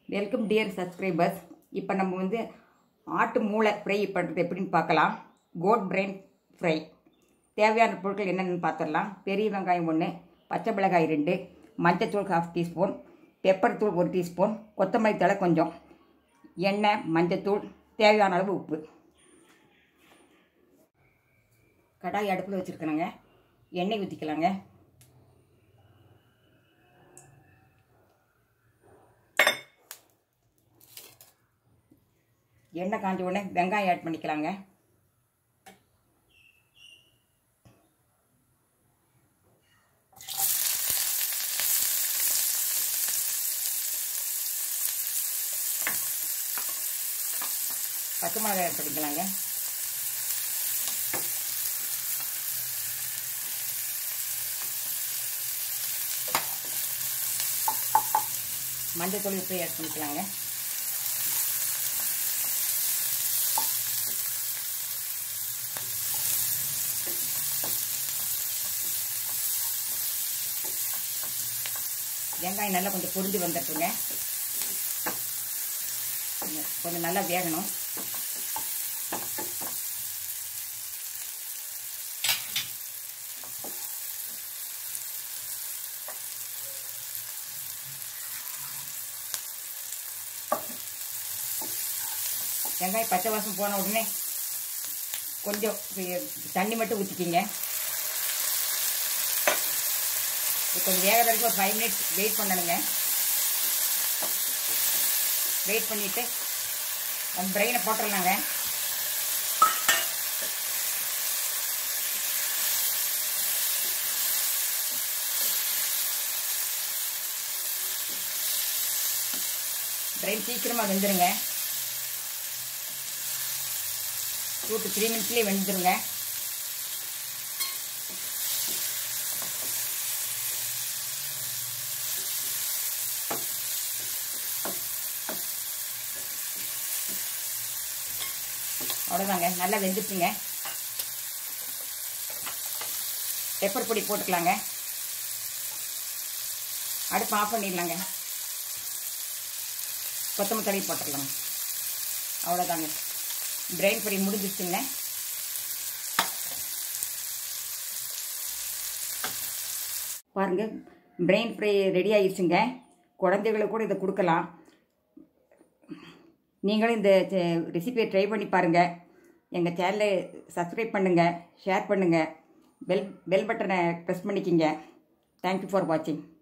welcome dear subscribers இப்போ நம்ம வந்து ஆட்டு மூளை ஃப்ரை பண்ணுறது எப்படின்னு பார்க்கலாம் கோட் பிரெயின் ஃப்ரை தேவையான பொருட்கள் என்னென்னு பார்த்துடலாம் பெரிய வெங்காயம் ஒன்று பச்சை மிளகாய் ரெண்டு மஞ்சத்தூள் ஹாஃப் டீஸ்பூன் பெப்பர் தூள் ஒரு டீஸ்பூன் கொத்தமல்லி தழை கொஞ்சம் எண்ணெய் மஞ்சத்தூள் தேவையான அளவு உப்பு கடாய் அடுப்பில் வச்சுருக்கணுங்க எண்ணெய் ஊற்றிக்கலாங்க எண்ணெய் காஞ்ச உடனே வெங்காயம் ஆட் பண்ணிக்கலாங்க பச்சை மிளகாய் ஆட் பண்ணிக்கலாங்க மஞ்சள் தூள் உப்பு ஆட் பண்ணிக்கலாங்க வெங்காயம் நல்லா கொஞ்சம் பொரிஞ்சு வந்துட்டுருங்க கொஞ்சம் நல்லா வேகணும் வெங்காயம் பச்சை வாசம் போன உடனே கொஞ்சம் தண்ணி மட்டும் ஊற்றிக்கிங்க கொஞ்சம் வேகிற வரைக்கும் ஒரு ஃபைவ் மினிட்ஸ் வெயிட் பண்ணணுங்க வெயிட் பண்ணிவிட்டு அந்த பிரெயினை போட்டுடலாங்க பிரெயின் சீக்கிரமாக வெந்துருங்க டூ டு த்ரீ மினிட்ஸ்லேயே வெந்துருங்க அவ்வளோதாங்க நல்லா வெந்துட்டுங்க பெப்பர் பொடி போட்டுக்கலாங்க அடுப்பு ஆஃப் பண்ணிடலாங்க கொத்தமல்லி தடவி போட்டுடலாங்க அவ்வளோதாங்க பிரெயின் பொடி முடிஞ்சிச்சுங்க பாருங்கள் பிரெயின் ஃப்ரை ரெடி ஆயிடுச்சுங்க குழந்தைகளுக்கு கூட இதை கொடுக்கலாம் நீங்களும் இந்த ரெசிபியை ட்ரை பண்ணி பாருங்கள் எங்கள் சேனலை சப்ஸ்கிரைப் பண்ணுங்கள் ஷேர் பண்ணுங்கள் பெல் பெல் பட்டனை ப்ரெஸ் பண்ணிக்கிங்க தேங்க்யூ ஃபார் வாட்சிங்